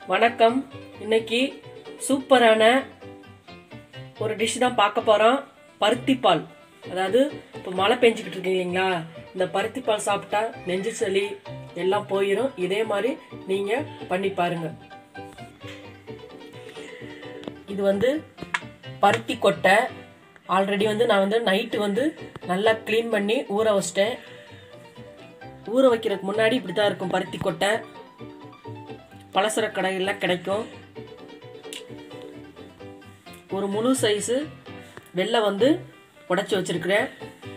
வணக்கம் இன்னைக்கு சூப்பரான ஒரு டிஷ் தான் பார்க்க போகிறோம் பருத்திப்பால் அதாவது இப்போ மழை பெஞ்சிக்கிட்டு இருக்கு இல்லைங்களா இந்த பருத்திப்பால் சாப்பிட்டா நெஞ்சு சளி எல்லாம் போயிடும் இதே மாதிரி நீங்கள் பண்ணி பாருங்க இது வந்து பருத்தி கொட்டை ஆல்ரெடி வந்து நான் வந்து நைட்டு வந்து நல்லா க்ளீன் பண்ணி ஊற வச்சிட்டேன் ஊற வைக்கிறதுக்கு முன்னாடி இப்படி தான் இருக்கும் பருத்தி கொட்டை பலசர கடைகளில் கிடைக்கும் ஒரு முழு சைஸு வெள்ளை வந்து உடச்சி வச்சிருக்கிறேன்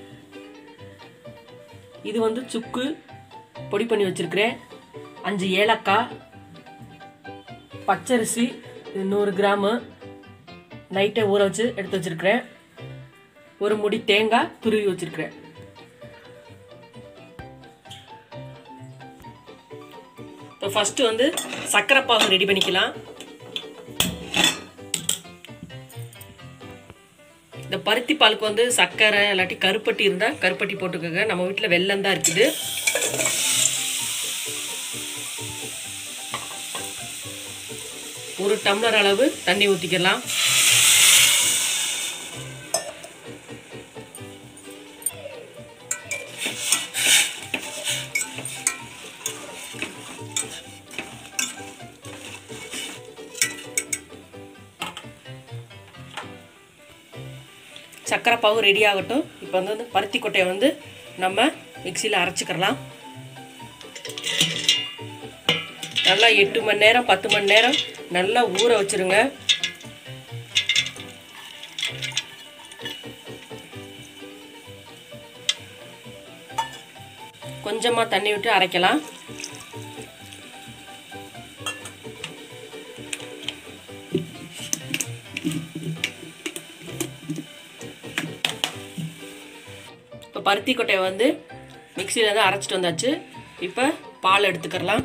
இது வந்து சுக்கு பொடி பண்ணி வச்சிருக்கிறேன் அஞ்சு ஏலக்காய் பச்சரிசி இது நூறு கிராமு நைட்டே ஊற வச்சு எடுத்து வச்சிருக்கிறேன் ஒரு முடி தேங்காய் துருவி வச்சிருக்கிறேன் இப்போ ஃபஸ்ட்டு வந்து சர்க்கரை பாகு ரெடி பண்ணிக்கலாம் இந்த பருத்தி பாலுக்கு வந்து சர்க்கரை இல்லாட்டி கருப்பட்டி இருந்தால் கருப்பட்டி போட்டுக்கோங்க நம்ம வீட்டில் வெல்லம் தான் இருக்குது ஒரு டம்ளர் அளவு தண்ணி ஊற்றிக்கலாம் சர்க்கரை பாவு ரெடி ஆகட்டும் இப்போ வந்து வந்து பருத்தி கொட்டையை வந்து நம்ம மிக்சியில் அரைச்சிக்கிறலாம் நல்லா எட்டு மணி நேரம் பத்து மணி நேரம் நல்லா ஊற வச்சிருங்க கொஞ்சமாக தண்ணி விட்டு அரைக்கலாம் இப்போ பருத்தி கொட்டையை வந்து மிக்சியில் தான் அரைச்சிட்டு வந்தாச்சு இப்போ பால் எடுத்துக்கிறலாம்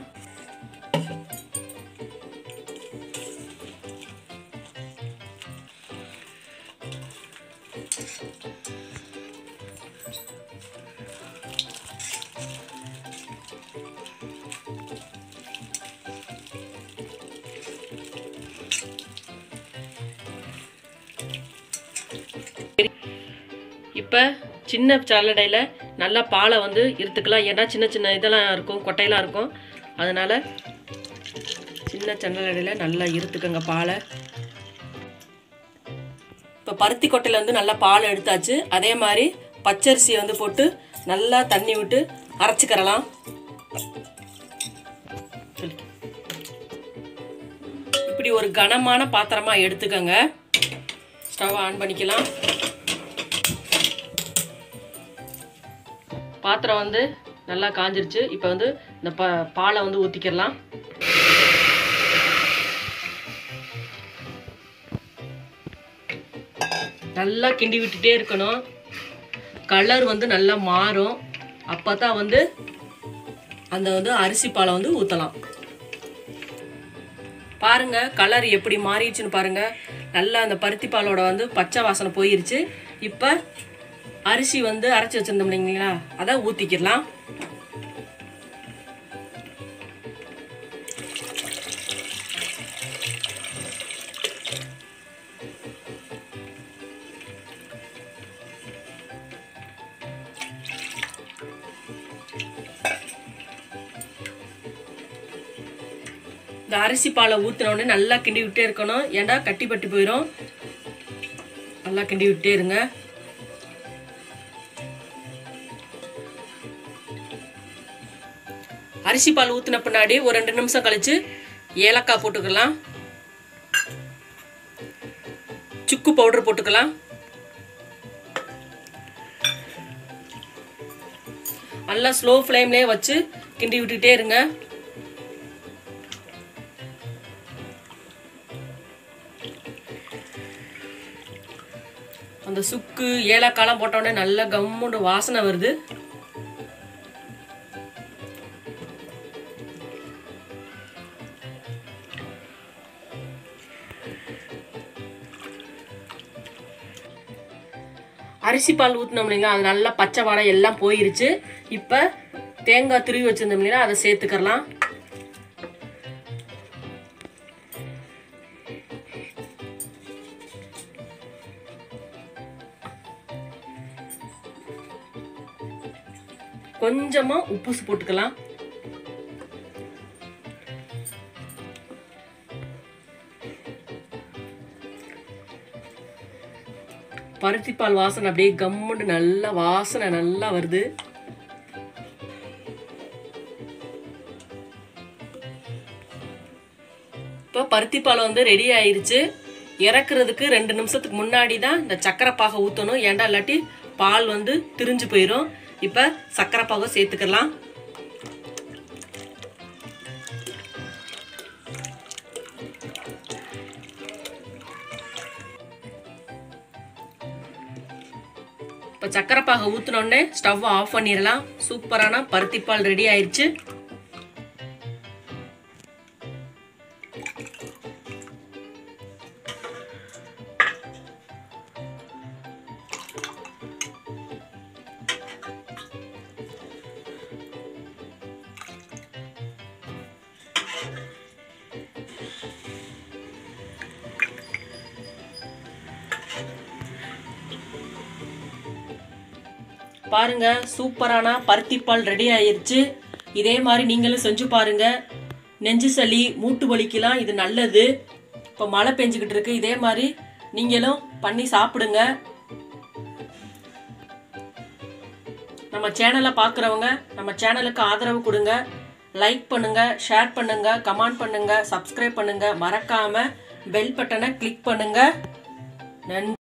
இப்போ சின்ன சல்லடையில் நல்லா பாலை வந்து இருத்துக்கலாம் ஏன்னா சின்ன சின்ன இதெல்லாம் இருக்கும் கொட்டையெல்லாம் இருக்கும் அதனால் சின்ன சல்லடையில் நல்லா இருத்துக்கங்க பாலை இப்போ பருத்தி கொட்டையில் வந்து நல்லா பால் எடுத்தாச்சு அதே மாதிரி பச்சரிசியை வந்து போட்டு நல்லா தண்ணி விட்டு அரைச்சிக்கிறலாம் சொல்லு. இப்படி ஒரு கனமான பாத்திரமாக எடுத்துக்கோங்க ஸ்டவ் ஆன் பண்ணிக்கலாம் பாத்திரம் வந்து நல்லா காஞ்சிருச்சு இப்போ வந்து இந்த ப பாலை வந்து ஊற்றிக்கிடலாம் நல்லா கிண்டி விட்டுட்டே இருக்கணும் கலர் வந்து நல்லா மாறும் அப்போ தான் வந்து அந்த வந்து அரிசி பாலை வந்து ஊற்றலாம் பாருங்க கலர் எப்படி மாறிடுச்சுன்னு பாருங்க நல்லா அந்த பருத்தி பாலோட வந்து பச்சை வாசனை போயிருச்சு இப்போ அரிசி வந்து அரைச்சி வச்சிருந்தோம் இல்லைங்களா அதை ஊற்றிக்கிடலாம் இந்த அரிசி பாலை ஊற்றின உடனே நல்லா கிண்டி விட்டே இருக்கணும் ஏன்டா கட்டி பட்டி போயிடும் நல்லா கிண்டி விட்டே இருங்க அரிசி பால் ஊற்றின பின்னாடி ஒரு ரெண்டு நிமிஷம் கழிச்சு ஏலக்காய் போட்டுக்கலாம் சுக்கு பவுடர் போட்டுக்கலாம் நல்லா ஸ்லோ ஃப்ளேம்லேயே வச்சு கிண்டி விட்டுட்டே இருங்க அந்த சுக்கு ஏலக்காய்லாம் போட்டோடனே நல்ல கம்முண்டு வாசனை வருது அரிசி பால் ஊற்றினோம் இல்லைங்களா அது நல்லா பச்சை வாடை எல்லாம் போயிருச்சு இப்போ தேங்காய் துருவி வச்சுருந்தோம் இல்லைங்களா அதை சேர்த்துக்கலாம் கொஞ்சமா உப்பு போட்டுக்கலாம் பருத்திப்பால் வாசனை அப்படியே கம்முன்னு நல்லா வாசனை நல்லா வருது இப்போ பருத்திப்பால் வந்து ரெடி ஆயிருச்சு இறக்குறதுக்கு ரெண்டு நிமிஷத்துக்கு முன்னாடி தான் இந்த சக்கரை பாகை ஊற்றணும் ஏன்டா இல்லாட்டி பால் வந்து திரிஞ்சு போயிடும் இப்போ சக்கரை பாகை சேர்த்துக்கலாம் இப்போ சக்கரை பாகை ஊற்றினோடனே ஸ்டவ் ஆஃப் பண்ணிடலாம் சூப்பரான பருத்திப்பால் ரெடி ஆயிடுச்சு பாருங்க சூப்பரான பருத்திப்பால் ரெடி ஆயிருச்சு இதே மாதிரி நீங்களும் செஞ்சு பாருங்க நெஞ்சு சளி மூட்டு வலிக்கெல்லாம் இது நல்லது இப்போ மழை பெஞ்சுக்கிட்டு இருக்கு இதே மாதிரி நீங்களும் பண்ணி சாப்பிடுங்க நம்ம சேனலை பார்க்குறவங்க நம்ம சேனலுக்கு ஆதரவு கொடுங்க லைக் பண்ணுங்க ஷேர் பண்ணுங்க கமெண்ட் பண்ணுங்க சப்ஸ்கிரைப் பண்ணுங்க மறக்காம பெல் பட்டனை கிளிக் பண்ணுங்க நன்றி